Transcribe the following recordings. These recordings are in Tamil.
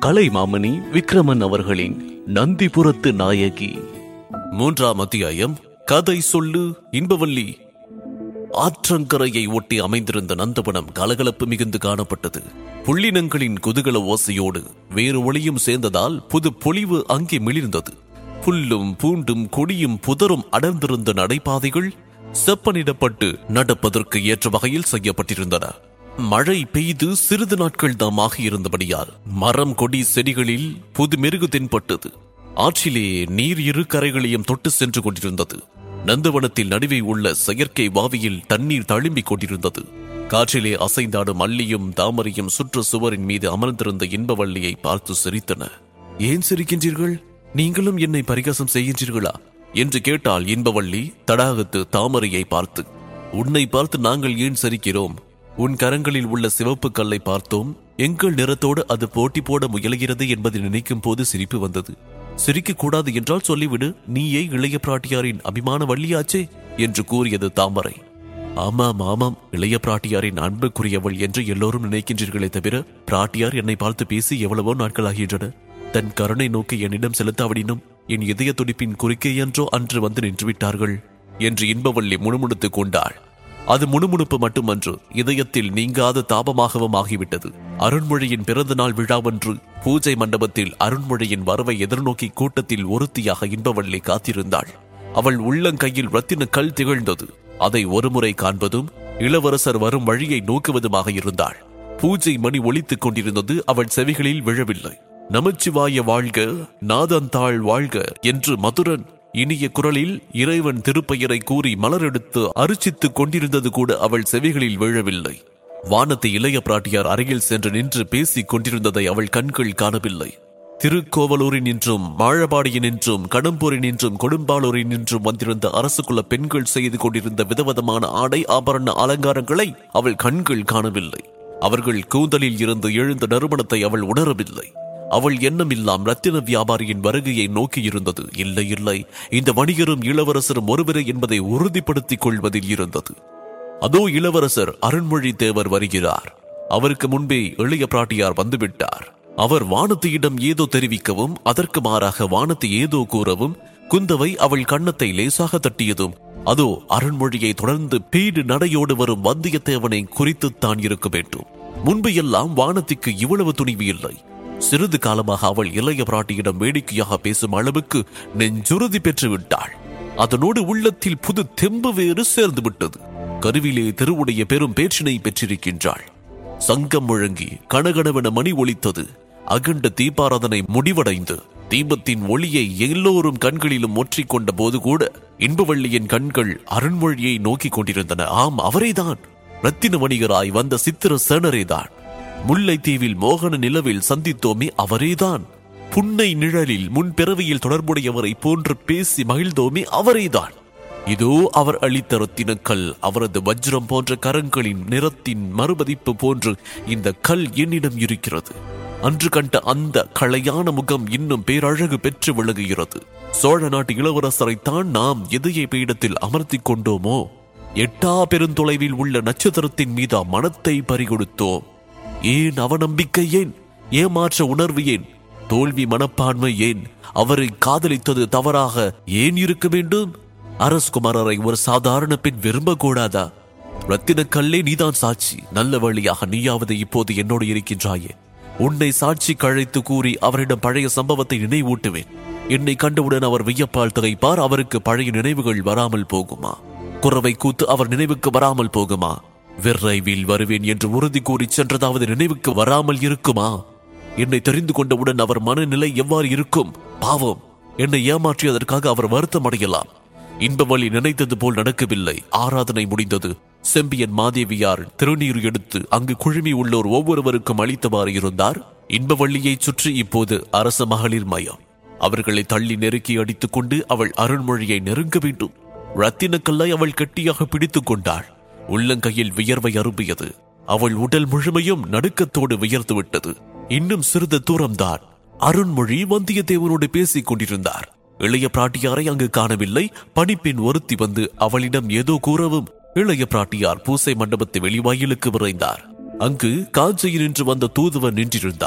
கலைமாமணி விக்ரமன் அவர்களின் நந்திபுரத்து நாயகி மூன்றாம் அத்தியாயம் கதை சொல்லு இன்பவல்லி ஆற்றங்கரையை ஒட்டி அமைந்திருந்த நந்தவனம் கலகலப்பு மிகுந்து காணப்பட்டது புள்ளினங்களின் குதூகல ஓசையோடு வேறு ஒளியும் சேர்ந்ததால் புது பொலிவு அங்கே மிளிர்ந்தது புல்லும் பூண்டும் கொடியும் புதரும் அடர்ந்திருந்த நடைபாதைகள் செப்பனிடப்பட்டு நடப்பதற்கு ஏற்ற வகையில் செய்யப்பட்டிருந்தன மழை பெய்து சிறிது நாட்கள் தாமாக இருந்தபடியால் மரம் கொடி செடிகளில் புது மெருகு தென்பட்டது ஆற்றிலே நீர் இரு கரைகளையும் தொட்டு சென்று கொண்டிருந்தது நந்தவனத்தில் நடுவே உள்ள செயற்கை வாவியில் தண்ணீர் தழும்பிக் கொண்டிருந்தது காற்றிலே அசைந்தாடும் மல்லியும் தாமரையும் சுற்று சுவரின் மீது அமர்ந்திருந்த இன்பவள்ளியை பார்த்து சிரித்தன ஏன் சிரிக்கின்றீர்கள் நீங்களும் என்னை பரிகாசம் செய்கின்றீர்களா என்று கேட்டால் இன்பவள்ளி தடாகத்து தாமரையை பார்த்து உன்னை பார்த்து நாங்கள் ஏன் சிரிக்கிறோம் உன் கரங்களில் உள்ள சிவப்பு கல்லை பார்த்தோம் எங்கள் நிறத்தோடு அது போட்டி போட முயலுகிறது என்பதை நினைக்கும் போது சிரிப்பு வந்தது சிரிக்க கூடாது என்றால் சொல்லிவிடு நீயே இளைய பிராட்டியாரின் அபிமான வள்ளியாச்சே என்று கூறியது தாமரை ஆமாம் ஆமாம் இளைய பிராட்டியாரின் அன்புக்குரியவள் என்று எல்லோரும் நினைக்கின்றீர்களே தவிர பிராட்டியார் என்னை பார்த்து பேசி எவ்வளவோ நாட்களாகின்றன தன் கருணை நோக்கி என்னிடம் செலுத்தாவிடினும் என் இதய துடிப்பின் குறுக்கே என்றோ அன்று வந்து நின்று விட்டார்கள் என்று இன்பவள்ளி முணுமுணுத்துக் கொண்டாள் அது முணுமுணுப்பு மட்டுமன்று இதயத்தில் நீங்காத தாபமாகவும் ஆகிவிட்டது அருண்மொழியின் பிறந்த நாள் விழாவன்று பூஜை மண்டபத்தில் அருண்மொழியின் வரவை எதிர்நோக்கி கூட்டத்தில் ஒருத்தியாக இன்பவள்ளி காத்திருந்தாள் அவள் உள்ளங்கையில் ரத்தின கல் திகழ்ந்தது அதை ஒருமுறை காண்பதும் இளவரசர் வரும் வழியை நோக்குவதுமாக இருந்தாள் பூஜை மணி ஒலித்துக் கொண்டிருந்தது அவள் செவிகளில் விழவில்லை நமச்சிவாய வாழ்க நாதந்தாள் வாழ்க என்று மதுரன் இனிய குரலில் இறைவன் திருப்பெயரை கூறி மலரெடுத்து அரிசித்துக் கொண்டிருந்தது கூட அவள் செவிகளில் விழவில்லை வானத்தை இளைய பிராட்டியார் அருகில் சென்று நின்று பேசிக் கொண்டிருந்ததை அவள் கண்கள் காணவில்லை திருக்கோவலூரின் நின்றும் மாழபாடியின் நின்றும் கடம்பூரின் நின்றும் கொடும்பாளூரின் நின்றும் வந்திருந்த அரசுக்குள்ள பெண்கள் செய்து கொண்டிருந்த விதவிதமான ஆடை ஆபரண அலங்காரங்களை அவள் கண்கள் காணவில்லை அவர்கள் கூந்தலில் இருந்து எழுந்த நறுமணத்தை அவள் உணரவில்லை அவள் எண்ணமெல்லாம் ரத்தின வியாபாரியின் வருகையை நோக்கி இருந்தது இல்லை இல்லை இந்த வணிகரும் இளவரசரும் ஒருவரே என்பதை உறுதிப்படுத்திக் கொள்வதில் இருந்தது அதோ இளவரசர் அருண்மொழி தேவர் வருகிறார் அவருக்கு முன்பே இளைய பிராட்டியார் வந்துவிட்டார் அவர் வானத்தியிடம் ஏதோ தெரிவிக்கவும் அதற்கு மாறாக வானத்தை ஏதோ கூறவும் குந்தவை அவள் கன்னத்தை லேசாக தட்டியதும் அதோ அருண்மொழியை தொடர்ந்து பீடு நடையோடு வரும் வந்தியத்தேவனை குறித்துத்தான் இருக்க வேண்டும் முன்பு எல்லாம் வானத்திற்கு இவ்வளவு துணிவு இல்லை சிறிது காலமாக அவள் இளைய பிராட்டியிடம் வேடிக்கையாக பேசும் அளவுக்கு நெஞ்சுறுதி பெற்று விட்டாள் அதனோடு உள்ளத்தில் புது தெம்பு வேறு சேர்ந்து விட்டது கருவிலே திருவுடைய பெரும் பேச்சினை பெற்றிருக்கின்றாள் சங்கம் முழங்கி கனகனவென மணி ஒலித்தது அகண்ட தீபாராதனை முடிவடைந்து தீபத்தின் ஒளியை எல்லோரும் கண்களிலும் ஒற்றிக் கொண்ட போது கூட இன்பவள்ளியின் கண்கள் அருண்மொழியை நோக்கிக் கொண்டிருந்தன ஆம் அவரேதான் ரத்தின வணிகராய் வந்த சித்திர சேனரேதான் முல்லைத்தீவில் மோகன நிலவில் சந்தித்தோமே அவரேதான் புன்னை நிழலில் முன்பிறவியில் தொடர்புடையவரை போன்று பேசி மகிழ்ந்தோமே அவரேதான் இதோ அவர் அளித்த ரத்தினக்கல் அவரது வஜ்ரம் போன்ற கரங்களின் நிறத்தின் மறுபதிப்பு போன்று இந்த கல் என்னிடம் இருக்கிறது அன்று கண்ட அந்த களையான முகம் இன்னும் பேரழகு பெற்று விளங்குகிறது சோழ நாட்டு இளவரசரைத்தான் நாம் இதய பீடத்தில் அமர்த்திக் கொண்டோமோ எட்டா பெருந்தொலைவில் உள்ள நட்சத்திரத்தின் மீது மனத்தை பறிகொடுத்தோம் ஏன் அவநம்பிக்கை ஏன் ஏமாற்ற உணர்வு ஏன் தோல்வி மனப்பான்மை ஏன் அவரை காதலித்தது தவறாக ஏன் இருக்க வேண்டும் அரஸ்குமாரரை ஒரு சாதாரண பெண் விரும்ப கூடாதா ரத்தின கல்லே நீதான் சாட்சி நல்ல வழியாக நீயாவது இப்போது என்னோடு இருக்கின்றாயே உன்னை சாட்சி கழைத்து கூறி அவரிடம் பழைய சம்பவத்தை நினைவூட்டுவேன் என்னை கண்டவுடன் அவர் வியப்பால் திகைப்பார் அவருக்கு பழைய நினைவுகள் வராமல் போகுமா குறவை கூத்து அவர் நினைவுக்கு வராமல் போகுமா விரைவில் வருவேன் என்று உறுதி கூறி சென்றதாவது நினைவுக்கு வராமல் இருக்குமா என்னை தெரிந்து கொண்டவுடன் அவர் மனநிலை எவ்வாறு இருக்கும் பாவம் என்னை ஏமாற்றியதற்காக அவர் வருத்தம் அடையலாம் இன்பவழி நினைத்தது போல் நடக்கவில்லை ஆராதனை முடிந்தது செம்பியன் மாதேவியார் திருநீர் எடுத்து அங்கு குழுமி உள்ளோர் ஒவ்வொருவருக்கும் அளித்தவாறு இருந்தார் இன்பவள்ளியைச் சுற்றி இப்போது அரச மகளிர் மயம் அவர்களை தள்ளி நெருக்கி அடித்துக் கொண்டு அவள் அருண்மொழியை நெருங்க வேண்டும் ரத்தினக்கல்லை அவள் கெட்டியாக பிடித்துக் கொண்டாள் உள்ளங்கையில் வியர்வை அரும்பியது அவள் உடல் முழுமையும் நடுக்கத்தோடு வியர்த்து விட்டது இன்னும் சிறிது தூரம்தான் அருண்மொழி வந்தியத்தேவனோடு பேசிக் கொண்டிருந்தார் இளைய பிராட்டியாரை அங்கு காணவில்லை பணிப்பெண் ஒருத்தி வந்து அவளிடம் ஏதோ கூறவும் இளைய பிராட்டியார் பூசை மண்டபத்தை வெளிவாயிலுக்கு விரைந்தார் அங்கு காஞ்சியில் நின்று வந்த தூதுவர் நின்றிருந்தார்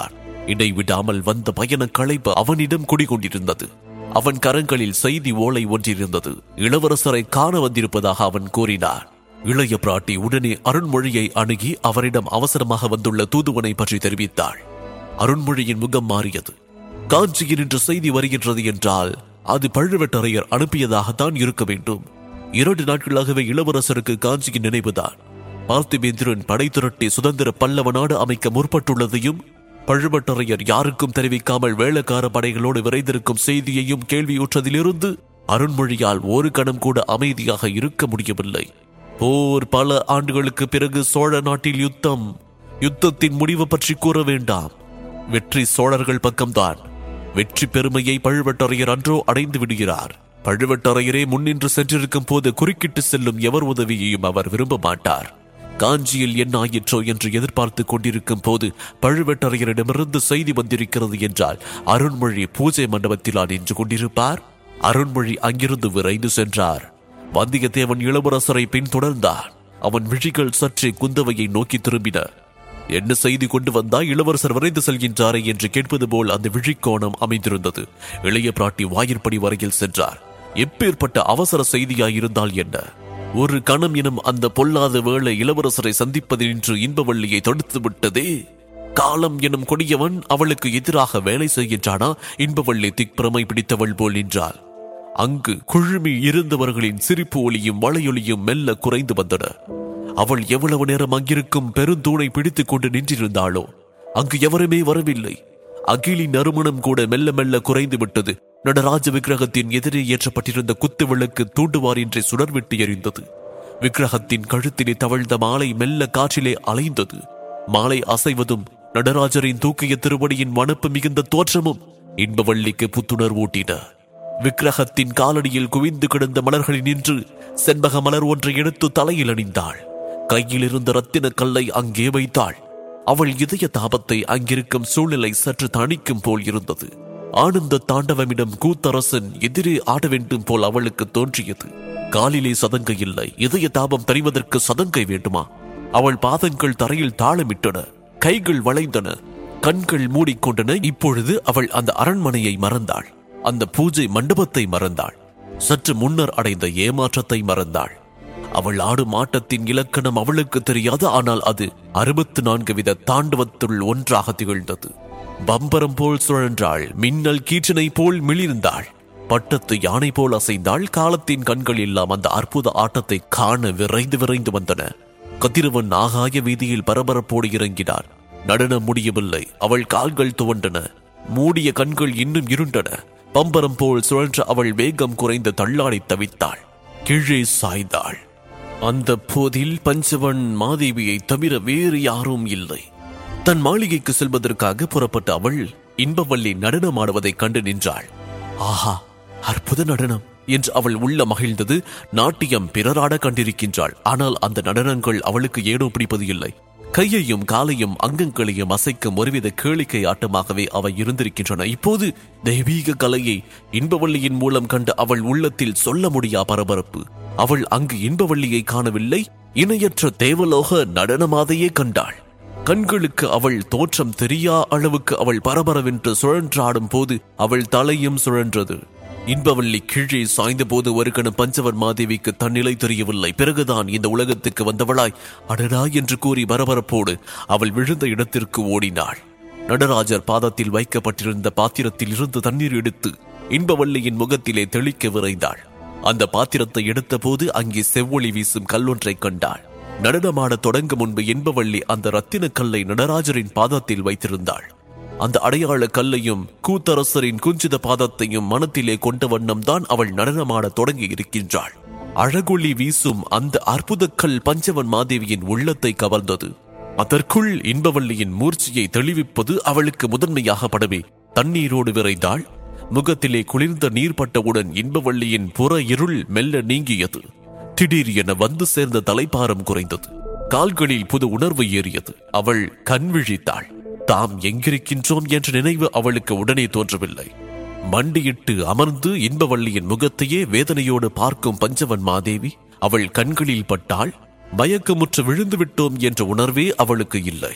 இடைவிடாமல் வந்த பயண களைப்பு அவனிடம் குடிகொண்டிருந்தது அவன் கரங்களில் செய்தி ஓலை ஒன்றிருந்தது இளவரசரை காண வந்திருப்பதாக அவன் கூறினார் இளைய பிராட்டி உடனே அருண்மொழியை அணுகி அவரிடம் அவசரமாக வந்துள்ள தூதுவனை பற்றி தெரிவித்தாள் அருண்மொழியின் முகம் மாறியது காஞ்சியில் இன்று செய்தி வருகின்றது என்றால் அது பழுவேட்டரையர் அனுப்பியதாகத்தான் இருக்க வேண்டும் இரண்டு நாட்களாகவே இளவரசருக்கு காஞ்சியின் நினைவுதான் பார்த்திபேந்திரன் படை திரட்டி சுதந்திர பல்லவ நாடு அமைக்க முற்பட்டுள்ளதையும் பழுவட்டரையர் யாருக்கும் தெரிவிக்காமல் வேளக்கார படைகளோடு விரைந்திருக்கும் செய்தியையும் கேள்வியுற்றதிலிருந்து அருண்மொழியால் ஒரு கணம் கூட அமைதியாக இருக்க முடியவில்லை போர் பல ஆண்டுகளுக்கு பிறகு சோழ நாட்டில் யுத்தம் யுத்தத்தின் முடிவு பற்றி கூற வேண்டாம் வெற்றி சோழர்கள் பக்கம்தான் வெற்றி பெருமையை பழுவட்டரையர் அன்றோ அடைந்து விடுகிறார் பழுவட்டரையரே முன்னின்று சென்றிருக்கும் போது குறுக்கிட்டு செல்லும் எவர் உதவியையும் அவர் விரும்ப மாட்டார் காஞ்சியில் என்ன ஆயிற்றோ என்று எதிர்பார்த்து கொண்டிருக்கும் போது பழுவேட்டரையரிடமிருந்து செய்தி வந்திருக்கிறது என்றால் அருண்மொழி பூஜை மண்டபத்திலா நின்று கொண்டிருப்பார் அருண்மொழி அங்கிருந்து விரைந்து சென்றார் வந்தியத்தேவன் இளவரசரை பின்தொடர்ந்தான் அவன் விழிகள் சற்றே குந்தவையை நோக்கி திரும்பின என்ன செய்தி கொண்டு வந்தா இளவரசர் விரைந்து செல்கின்றாரே என்று கேட்பது போல் அந்த விழிக்கோணம் அமைந்திருந்தது இளைய பிராட்டி வாயிற்படி வரையில் சென்றார் எப்பேற்பட்ட அவசர செய்தியாயிருந்தால் என்ன ஒரு கணம் எனும் அந்த பொல்லாத வேளை இளவரசரை சந்திப்பதினின்று இன்பவள்ளியை தடுத்து விட்டதே காலம் எனும் கொடியவன் அவளுக்கு எதிராக வேலை செய்கின்றானா இன்பவள்ளி திக்பிரமை பிடித்தவள் போல் நின்றாள் அங்கு குழுமி இருந்தவர்களின் சிரிப்பு ஒளியும் வளையொலியும் மெல்ல குறைந்து வந்தன அவள் எவ்வளவு நேரம் அங்கிருக்கும் பெருந்தூணை பிடித்துக் கொண்டு நின்றிருந்தாளோ அங்கு எவருமே வரவில்லை அகிலின் நறுமணம் கூட மெல்ல மெல்ல குறைந்து விட்டது நடராஜ விக்கிரகத்தின் எதிரே ஏற்றப்பட்டிருந்த குத்து விளக்கு தூண்டுவாரின்றி சுடர்விட்டு எரிந்தது விக்கிரகத்தின் கழுத்திலே தவழ்ந்த மாலை மெல்ல காற்றிலே அலைந்தது மாலை அசைவதும் நடராஜரின் தூக்கிய திருவடியின் மணப்பு மிகுந்த தோற்றமும் இன்பவள்ளிக்கு புத்துணர்வூட்டின விக்கிரகத்தின் காலடியில் குவிந்து கிடந்த மலர்களில் நின்று செண்பக மலர் ஒன்றை எடுத்து தலையில் அணிந்தாள் கையில் இருந்த ரத்தின கல்லை அங்கே வைத்தாள் அவள் இதய தாபத்தை அங்கிருக்கும் சூழ்நிலை சற்று தணிக்கும் போல் இருந்தது ஆனந்த தாண்டவமிடம் கூத்தரசன் எதிரே ஆட வேண்டும் போல் அவளுக்கு தோன்றியது காலிலே சதங்கை இல்லை இதய தாபம் தணிவதற்கு சதங்கை வேண்டுமா அவள் பாதங்கள் தரையில் தாளமிட்டன கைகள் வளைந்தன கண்கள் மூடிக்கொண்டன இப்பொழுது அவள் அந்த அரண்மனையை மறந்தாள் அந்த பூஜை மண்டபத்தை மறந்தாள் சற்று முன்னர் அடைந்த ஏமாற்றத்தை மறந்தாள் அவள் ஆடும் ஆட்டத்தின் இலக்கணம் அவளுக்கு தெரியாது ஆனால் அது அறுபத்து நான்கு வித தாண்டவத்துள் ஒன்றாக திகழ்ந்தது பம்பரம் போல் சுழன்றாள் மின்னல் கீற்றனை போல் மிளிர்ந்தாள் பட்டத்து யானை போல் அசைந்தாள் காலத்தின் கண்கள் எல்லாம் அந்த அற்புத ஆட்டத்தை காண விரைந்து விரைந்து வந்தன கதிரவன் ஆகாய வீதியில் பரபரப்போடு இறங்கினார் நடனம் முடியவில்லை அவள் கால்கள் துவண்டன மூடிய கண்கள் இன்னும் இருண்டன பம்பரம் போல் சுழன்ற அவள் வேகம் குறைந்து தள்ளாடி தவித்தாள் கீழே சாய்ந்தாள் அந்த போதில் பஞ்சவன் மாதேவியை தவிர வேறு யாரும் இல்லை தன் மாளிகைக்கு செல்வதற்காக புறப்பட்ட அவள் இன்பவள்ளி நடனமாடுவதைக் கண்டு நின்றாள் ஆஹா அற்புத நடனம் என்று அவள் உள்ள மகிழ்ந்தது நாட்டியம் பிறராட கண்டிருக்கின்றாள் ஆனால் அந்த நடனங்கள் அவளுக்கு ஏனோ பிடிப்பது இல்லை கையையும் காலையும் அங்கங்களையும் அசைக்கும் ஒருவித கேளிக்கை ஆட்டமாகவே அவை இருந்திருக்கின்றன இப்போது தெய்வீக கலையை இன்பவள்ளியின் மூலம் கண்ட அவள் உள்ளத்தில் சொல்ல முடியா பரபரப்பு அவள் அங்கு இன்பவள்ளியை காணவில்லை இணையற்ற தேவலோக நடனமாதையே கண்டாள் கண்களுக்கு அவள் தோற்றம் தெரியா அளவுக்கு அவள் பரபரவென்று சுழன்றாடும் போது அவள் தலையும் சுழன்றது இன்பவள்ளி கீழே சாய்ந்த போது ஒரு கணம் பஞ்சவன் மாதேவிக்கு தன்னிலை தெரியவில்லை பிறகுதான் இந்த உலகத்துக்கு வந்தவளாய் அடடா என்று கூறி பரபரப்போடு அவள் விழுந்த இடத்திற்கு ஓடினாள் நடராஜர் பாதத்தில் வைக்கப்பட்டிருந்த பாத்திரத்தில் இருந்து தண்ணீர் எடுத்து இன்பவள்ளியின் முகத்திலே தெளிக்க விரைந்தாள் அந்த பாத்திரத்தை எடுத்தபோது அங்கே செவ்வொளி வீசும் கல்லொன்றை கண்டாள் நடனமாடத் தொடங்கும் முன்பு இன்பவள்ளி அந்த ரத்தின கல்லை நடராஜரின் பாதத்தில் வைத்திருந்தாள் அந்த அடையாள கல்லையும் கூத்தரசரின் குஞ்சித பாதத்தையும் மனத்திலே கொண்ட வண்ணம்தான் அவள் நடனமாடத் தொடங்கி இருக்கின்றாள் அழகொளி வீசும் அந்த அற்புத கல் பஞ்சவன் மாதேவியின் உள்ளத்தை கவர்ந்தது அதற்குள் இன்பவள்ளியின் மூர்ச்சியை தெளிவிப்பது அவளுக்கு முதன்மையாக படவே தண்ணீரோடு விரைந்தாள் முகத்திலே குளிர்ந்த நீர் பட்டவுடன் இன்பவள்ளியின் புற இருள் மெல்ல நீங்கியது திடீர் என வந்து சேர்ந்த தலைப்பாரம் குறைந்தது கால்களில் புது உணர்வு ஏறியது அவள் கண் விழித்தாள் தாம் எங்கிருக்கின்றோம் என்ற நினைவு அவளுக்கு உடனே தோன்றவில்லை மண்டியிட்டு அமர்ந்து இன்பவள்ளியின் முகத்தையே வேதனையோடு பார்க்கும் பஞ்சவன் மாதேவி அவள் கண்களில் பட்டாள் மயக்கமுற்று விழுந்து விட்டோம் என்ற உணர்வே அவளுக்கு இல்லை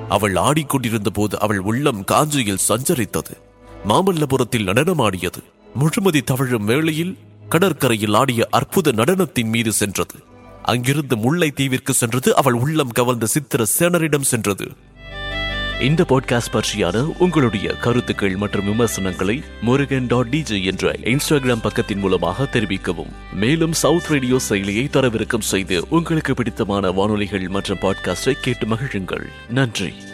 அவள் ஆடிக்கொண்டிருந்த போது அவள் உள்ளம் காஞ்சியில் சஞ்சரித்தது மாமல்லபுரத்தில் நடனமாடியது முழுமதி தவழும் வேளையில் கடற்கரையில் ஆடிய அற்புத நடனத்தின் மீது சென்றது அங்கிருந்து முல்லை தீவிற்கு சென்றது அவள் உள்ளம் கவர்ந்த சித்திர சேனரிடம் சென்றது இந்த பாட்காஸ்ட் பற்றியான உங்களுடைய கருத்துக்கள் மற்றும் விமர்சனங்களை முருகன் டாட் டிஜே என்ற இன்ஸ்டாகிராம் பக்கத்தின் மூலமாக தெரிவிக்கவும் மேலும் சவுத் ரேடியோ செயலியை தரவிறக்கம் செய்து உங்களுக்கு பிடித்தமான வானொலிகள் மற்றும் பாட்காஸ்டை கேட்டு மகிழுங்கள் நன்றி